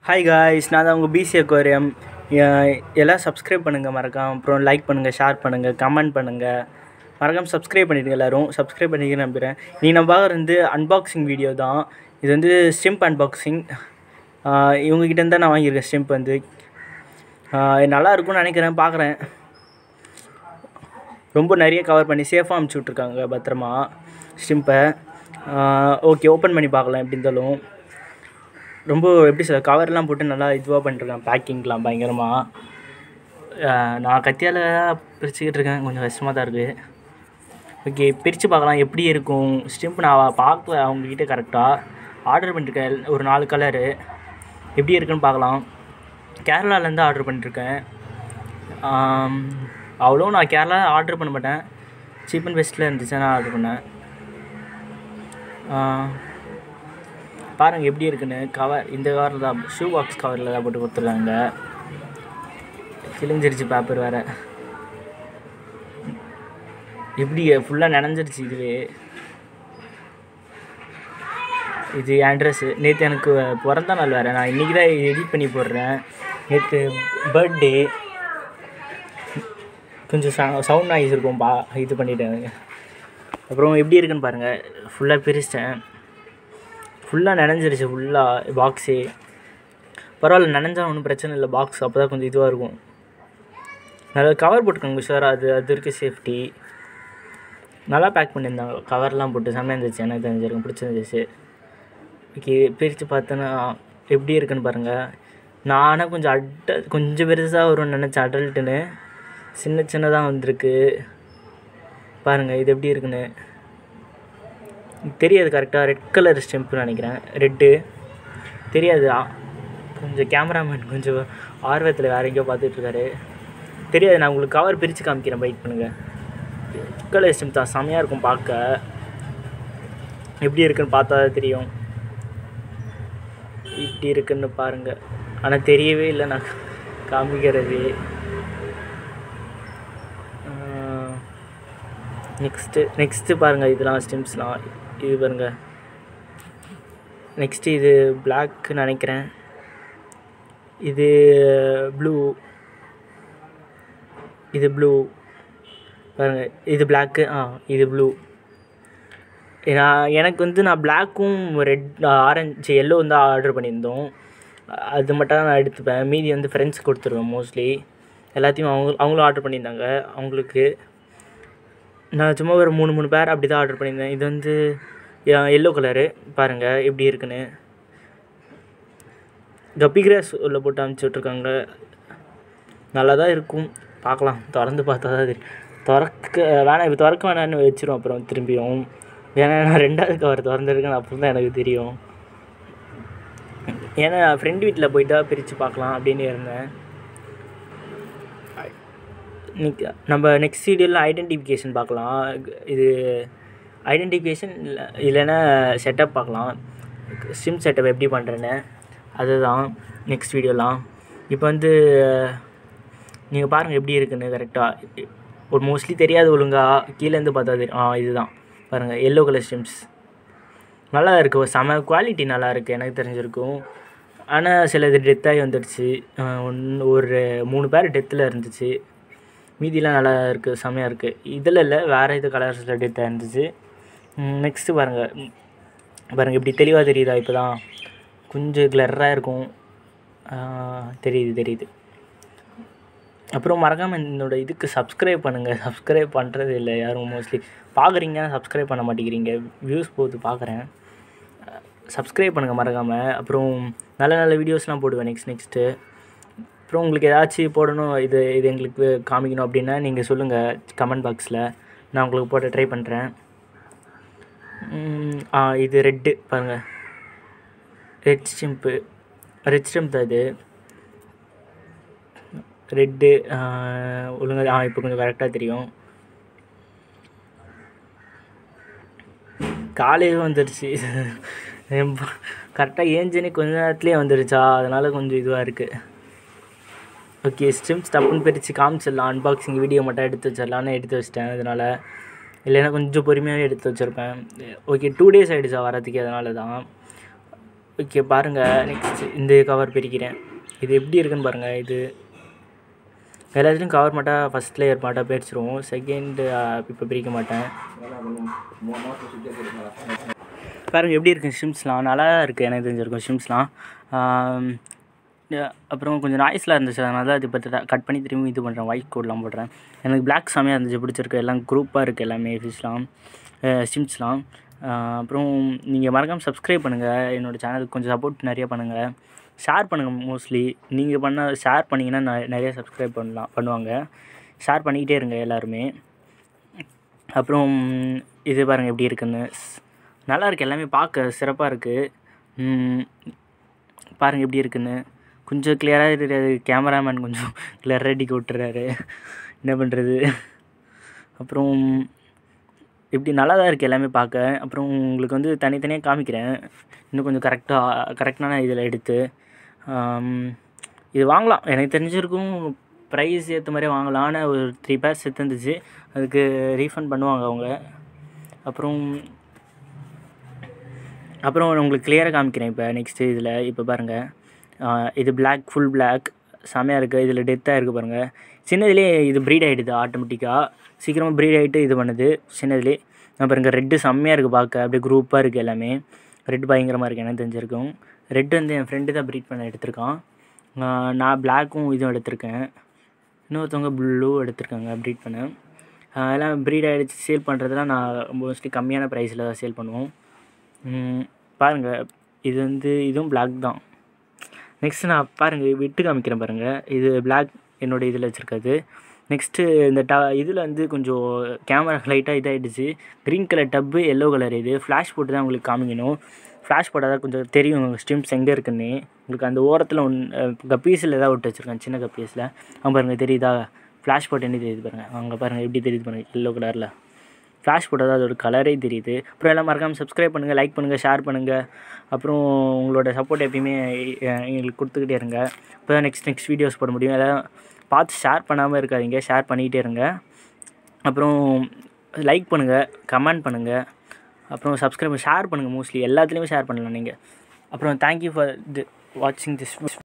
hi guys நான் தான் உங்கள் பிசி அக்வாரியம் எல்லாம் சப்ஸ்கிரைப் பண்ணுங்கள் மறக்காம அப்புறம் லைக் பண்ணுங்கள் ஷேர் பண்ணுங்கள் கமெண்ட் பண்ணுங்கள் மறக்காம சப்ஸ்கிரைப் பண்ணிடுங்க எல்லோரும் சப்ஸ்கிரைப் பண்ணிக்க நம்புகிறேன் நீ நம்ம பார்க்குறது வந்து அன்பாக்சிங் வீடியோ தான் இது வந்து ஸ்டிம்ப் அன்பாக்சிங் இவங்ககிட்ட தான் நான் வாங்கியிருக்கேன் ஸ்டிம்ப் வந்து ஆஹ் நல்லா இருக்கும்னு நினைக்கிறேன் பார்க்குறேன் ரொம்ப நிறைய கவர் பண்ணி சேஃபாக அமுச்சு விட்ருக்காங்க பத்திரமா ஸ்டிம்பை ஓகே ஓப்பன் பண்ணி பார்க்கலாம் எப்படி இருந்தாலும் ரொம்ப எப்படி சொல்ல கவர்லாம் போட்டு நல்லா இதுவாக பண்ணிருக்கேன் பேக்கிங்லாம் பயங்கரமாக நான் கத்தியால் பிரிச்சுக்கிட்டு இருக்கேன் கொஞ்சம் கஷ்டமாக தான் இருக்குது ஓகே பிரித்து பார்க்கலாம் எப்படி இருக்கும் ஸ்டிம்ப் நான் பார்க்கல அவங்கக்கிட்ட கரெக்டாக ஆர்டர் பண்ணியிருக்கேன் ஒரு நாலு கலரு எப்படி இருக்குன்னு பார்க்கலாம் கேரளாலேருந்து ஆர்டர் பண்ணியிருக்கேன் ஆம், அவ்வளோ நான் கேரளா ஆர்டர் பண்ண மாட்டேன் சீப் அண்ட் பெஸ்ட்டில் இருந்துச்சு நான் ஆர்டர் பண்ணேன் பாருங்கள் எப்படி இருக்குன்னு கவர் இந்த கவரில் தான் ஷூ பாக்ஸ் கவரில் தான் போட்டு கொடுத்துருக்காங்க கிழிஞ்சிருச்சு பேப்பர் வேறு எப்படி ஃபுல்லாக நனைஞ்சிருச்சு இதுவே இது என் ட்ரெஸ்ஸு நேற்று எனக்கு பிறந்த நாள் வேறு நான் இன்றைக்கி தான் எடிட் பண்ணி போடுறேன் நேற்று பர்த்டே கொஞ்சம் சவுண்ட் நாய்ஸ் இருக்கும் பா இது பண்ணிட்டேன் அப்புறம் எப்படி இருக்குன்னு பாருங்கள் ஃபுல்லாக பிரிச்சிட்டேன் ஃபுல்லாக நனைஞ்சிருச்சு ஃபுல்லாக பாக்ஸே பரவாயில்ல நனைஞ்சா ஒன்றும் பிரச்சனை இல்லை பாக்ஸ் அப்போ தான் கொஞ்சம் இதுவாக இருக்கும் நல்லா கவர் போட்டுக்கோங்க சார் அது அது இருக்குது சேஃப்டி நல்லா பேக் பண்ணியிருந்தாங்க கவர்லாம் போட்டு செம்மையாக இருந்துச்சு எனக்கு தெரிஞ்சிருக்கும் பிடிச்சிருந்துச்சு ஓகே பிரித்து பார்த்தோன்னா எப்படி இருக்குன்னு பாருங்கள் நானும் கொஞ்சம் அட்ட கொஞ்சம் பெருசாக வரும்னு நினச்சேன் அடல்ட்டுன்னு சின்ன சின்னதாக வந்திருக்கு பாருங்கள் இது எப்படி இருக்குன்னு தெரியாது கரெக்டாக ரெட் கலர் ஸ்டெம்ப்னு நினைக்கிறேன் ரெட்டு தெரியாது ஆ, கொஞ்சம் கேமராமேன் கொஞ்சம் ஆர்வத்தில் வேறு எங்கேயோ பார்த்துட்ருக்காரு தெரியாது நான் உங்களுக்கு கவர் பிரித்து காமிக்கிறேன் வெயிட் பண்ணுங்கள் ரெட் கலர் ஸ்டெம்ப் தான் செமையாக இருக்கும் பார்க்க எப்படி இருக்குன்னு பார்த்தா தான் தெரியும் இப்படி இருக்குன்னு பாருங்கள் ஆனால் தெரியவே இல்லை நான் காமிக்கிறது நெக்ஸ்ட்டு நெக்ஸ்ட்டு பாருங்கள் இதெல்லாம் ஸ்டிம்ஸ்லாம் இது பாருங்கள் நெக்ஸ்ட்டு இது பிளாக் நினைக்கிறேன் இது ப்ளூ இது ப்ளூ பாருங்கள் இது பிளாக்கு ஆ இது ப்ளூ நான் எனக்கு வந்து நான் பிளாக்கும் ரெட் ஆரஞ்சு எல்லோ வந்து ஆர்டர் பண்ணியிருந்தோம் அது மட்டும் தான் நான் எடுத்துப்பேன் மீதி வந்து ஃப்ரெண்ட்ஸ் கொடுத்துருவேன் மோஸ்ட்லி எல்லாத்தையும் அவங்க அவங்களும் ஆர்டர் பண்ணியிருந்தாங்க அவங்களுக்கு நான் சும்மா ஒரு மூணு மூணு பேர் அப்படி தான் ஆர்டர் பண்ணியிருந்தேன் இது வந்து எல்லோ கலரு பாருங்கள் எப்படி இருக்குன்னு கப்பி கிராஸ் உள்ள போட்டு அனுப்பிச்சி விட்ருக்காங்க நல்லா தான் இருக்கும் பார்க்கலாம் திறந்து பார்த்தா தான் தெரியும் திறக்க வேணாம் இப்போ திறக்க வேணாம்னு வச்சிரும் அப்புறம் திரும்பியும் ஏன்னா நான் ரெண்டாவது கவர் திறந்துருக்கேன் அப்புறம் தான் எனக்கு தெரியும் ஏன்னா ஃப்ரெண்ட் வீட்டில் போயிட்டா பிரித்து பார்க்கலாம் அப்படின்னு இருந்தேன் இன்னைக்கு நம்ம நெக்ஸ்ட் வீடியோவில் ஐடென்டிஃபிகேஷன் பார்க்கலாம் இது ஐடென்டிஃபிகேஷன் இல்லை இல்லைன்னா செட்டப் பார்க்கலாம் சிம் செட்டப் எப்படி பண்ணுறேன்னு அதுதான் நெக்ஸ்ட் வீடியோலாம் இப்போ வந்து நீங்கள் பாருங்கள் எப்படி இருக்குன்னு கரெக்டாக ஒரு மோஸ்ட்லி தெரியாது ஒழுங்காக கீழேருந்து பார்த்தா தெரியும் ஆ இதுதான் பாருங்கள் எல்லோ கலர் ஸ்டிம்ஸ் நல்லா இருக்குது ஒரு செம குவாலிட்டி நல்லா இருக்குது எனக்கு தெரிஞ்சிருக்கும் ஆனால் சிலது டெத்தாகி வந்துடுச்சு ஒன்று ஒரு மூணு பேர் டெத்தில் இருந்துச்சு மீதிலாம் நல்லா இருக்குது செம்மையாக இருக்குது இதில் இல்லை வேறு இது கலர்ஸில் டெத்தாக இருந்துச்சு நெக்ஸ்ட்டு பாருங்கள் ம், பாருங்கள் இப்படி தெளிவாக தெரியுதா இப்போ தான் கொஞ்சம் கிளர்ராக இருக்கும் ஆ, தெரியுது தெரியுது அப்புறம் மறக்காமல் என்னோட இதுக்கு சப்ஸ்கிரைப் பண்ணுங்கள் சப்ஸ்கிரைப் பண்ணுறது இல்லை யாரும் மோஸ்ட்லி பார்க்குறீங்க சப்ஸ்கிரைப் பண்ண மாட்டேங்கிறீங்க வியூஸ் போகுது பார்க்குறேன் சப்ஸ்கிரைப் பண்ணுங்கள் மறக்காமல் அப்புறம் நல்ல நல்ல வீடியோஸ்லாம் போடுவேன் நெக்ஸ்ட் நெக்ஸ்ட்டு அப்புறம் உங்களுக்கு ஏதாச்சும் போடணும் இது இது எங்களுக்கு காமிக்கணும் அப்படின்னா நீங்கள் சொல்லுங்கள் கமெண்ட் பாக்ஸில் நான் உங்களுக்கு போட்டு ட்ரை பண்ணுறேன் ஆ இது ரெட்டு பாருங்கள் ரெட் ஸ்டிம்ப்பு ரெட் ஸ்டிம்ப் தான் இது ரெட்டு ஒழுங்காக ஆ இப்போ கொஞ்சம் கரெக்டாக தெரியும் காலையே வந்துடுச்சு கரெக்டாக ஏஞ்சனே கொஞ்ச நேரத்துலேயே வந்துடுச்சா அதனால் கொஞ்சம் இதுவாக இருக்குது ஓகே ஸ்ட்ரிம்ஸ் டப்புன்னு பிரித்து காமிச்சிடலாம் அன்பாக்சிங் வீடியோ மட்டும் எடுத்து வச்சிடலான்னு எடுத்து வச்சிட்டேன் அதனால் இல்லைன்னா கொஞ்சம் பொறுமையாகவே எடுத்து வச்சுருப்பேன் ஓகே டூ டேஸ் ஆகிடுச்சா வரதுக்கு அதனால தான் ஓகே பாருங்கள் நெக்ஸ்ட் இந்த கவர் பிரிக்கிறேன் இது எப்படி இருக்குன்னு பாருங்கள் இது எல்லாத்துலேயும் கவர் மாட்டால் ஃபஸ்ட் லேயர் மாட்டால் பிரிச்சிருவோம் செகண்டு இப்போ பிரிக்க மாட்டேன் பாருங்கள் எப்படி இருக்குது ஷிம்ஸ்லாம் நல்லா இருக்குது எனக்கு தெரிஞ்சிருக்கும் ஷிம்ஸ்லாம் அப்புறம் கொஞ்சம் நாய்ஸ்லாம் இருந்துச்சு அதனால தான் இது பற்றி கட் பண்ணி திரும்பி இது பண்ணுறேன் ஒயிட் கோட்லாம் போடுறேன் எனக்கு பிளாக் செமையாக இருந்துச்சு பிடிச்சிருக்கு எல்லாம் குரூப்பாக இருக்குது எல்லாமே ஃபிஷ்லாம் ஷிம்ஸ்லாம் அப்புறம் நீங்கள் மறக்காமல் சப்ஸ்கிரைப் பண்ணுங்கள் என்னோடய சேனலுக்கு கொஞ்சம் சப்போர்ட் நிறைய பண்ணுங்கள் ஷேர் பண்ணுங்கள் மோஸ்ட்லி நீங்கள் பண்ண ஷேர் பண்ணிங்கன்னா ந நிறைய சப்ஸ்கிரைப் பண்ணலாம் பண்ணுவாங்க ஷேர் பண்ணிக்கிட்டே இருங்க எல்லாருமே அப்புறம் இது பாருங்கள் எப்படி இருக்குன்னு நல்லா இருக்குது எல்லாமே பார்க்க சிறப்பாக இருக்குது பாருங்கள் எப்படி இருக்குன்னு கொஞ்சம் கிளியராக தெரியாது கேமராமேன் கொஞ்சம் கிளியராக அடிக்க விட்டுறாரு என்ன பண்ணுறது அப்புறம் இப்படி நல்லா தான் இருக்குது எல்லாமே பார்க்க அப்புறம் உங்களுக்கு வந்து தனித்தனியாக காமிக்கிறேன் இன்னும் கொஞ்சம் கரெக்டாக கரெக்டான இதில் எடுத்து இது வாங்கலாம் எனக்கு தெரிஞ்சிருக்கும் ப்ரைஸ் ஏற்ற மாதிரியே வாங்கலாம் ஆனால் ஒரு த்ரீ பேர்ஸ் எடுத்துருந்துச்சு அதுக்கு ரீஃபண்ட் பண்ணுவாங்க அவங்க அப்புறம் அப்புறம் உங்களுக்கு கிளியராக காமிக்கிறேன் இப்போ நெக்ஸ்ட்டு இதில் இப்போ பாருங்கள் இது பிளாக் ஃபுல் பிளாக் செமையாக இருக்குது இதில் டெத்தாக இருக்குது பாருங்கள் சின்னதுலேயே இது ப்ரீட் ஆகிடுது ஆட்டோமேட்டிக்காக சீக்கிரமாக ப்ரீட் ஆகிட்டு இது பண்ணுது சின்னதுலேயே பாருங்கள் ரெட்டு செம்மையாக இருக்குது பார்க்க அப்படியே குரூப்பாக இருக்குது எல்லாமே ரெட் பயங்கரமாக இருக்குது எனக்கு தெரிஞ்சிருக்கும் ரெட் வந்து என் ஃப்ரெண்டு தான் ப்ரீட் பண்ண எடுத்திருக்கான் நான் பிளாக்கும் இதுவும் எடுத்திருக்கேன் இன்னொருத்தவங்க ப்ளூ எடுத்திருக்காங்க ப்ரீட் பண்ண எல்லாம் ப்ரீட் ஆகிடுச்சு சேல் பண்ணுறதுலாம் நான் மோஸ்ட்லி கம்மியான ப்ரைஸில் தான் சேல் பண்ணுவோம் பாருங்கள் இது வந்து இதுவும் பிளாக் தான் நெக்ஸ்ட் நான் பாருங்கள் விட்டு காமிக்கிறேன் பாருங்கள் இது பிளாக் என்னோடய இதில் வச்சுருக்காது நெக்ஸ்ட்டு இந்த ட இதில் வந்து கொஞ்சம் கேமரா லைட்டாக இதாகிடுச்சு க்ரீன் கலர் டப்பு எல்லோ கலர் இது ஃப்ளாஷ் போட்டு தான் உங்களுக்கு காமிக்கணும் ஃப்ளாஷ் போட்டால் தான் கொஞ்சம் தெரியும் ஸ்ட்ரீம்ஸ் எங்கே இருக்குன்னு உங்களுக்கு அந்த ஓரத்தில் ஒன் கப்பீஸில் ஏதாவது விட்டு வச்சுருக்கேன் சின்ன கப்பீஸில் அங்கே பாருங்கள் தெரியுதா ஃப்ளாஷ் போட்டு என்ன தெரியுது பாருங்கள் அங்கே பாருங்கள் எப்படி தெரியுது பாருங்கள் எல்லோ கலரில் ஃப்ளாஷ் போட்டால் அதோட கலரே தெரியுது அப்புறம் எல்லாம் மறக்காமல் சப்ஸ்கிரைப் பண்ணுங்கள் லைக் பண்ணுங்கள் ஷேர் பண்ணுங்கள் அப்புறம் உங்களோட சப்போர்ட் எப்பயுமே எங்களுக்கு கொடுத்துக்கிட்டே இருங்க இப்போ தான் நெக்ஸ்ட் நெக்ஸ்ட் வீடியோஸ் போட முடியும் எல்லாம் பார்த்து ஷேர் பண்ணாமல் இருக்காதீங்க ஷேர் பண்ணிக்கிட்டே இருங்க அப்புறம் லைக் பண்ணுங்கள் கமெண்ட் பண்ணுங்கள் அப்புறம் சப்ஸ்கிரைப் ஷேர் பண்ணுங்கள் மோஸ்ட்லி எல்லாத்துலேயுமே ஷேர் பண்ணலாம் நீங்கள் அப்புறம் தேங்க்யூ ஃபார் தி வாட்சிங் திஸ்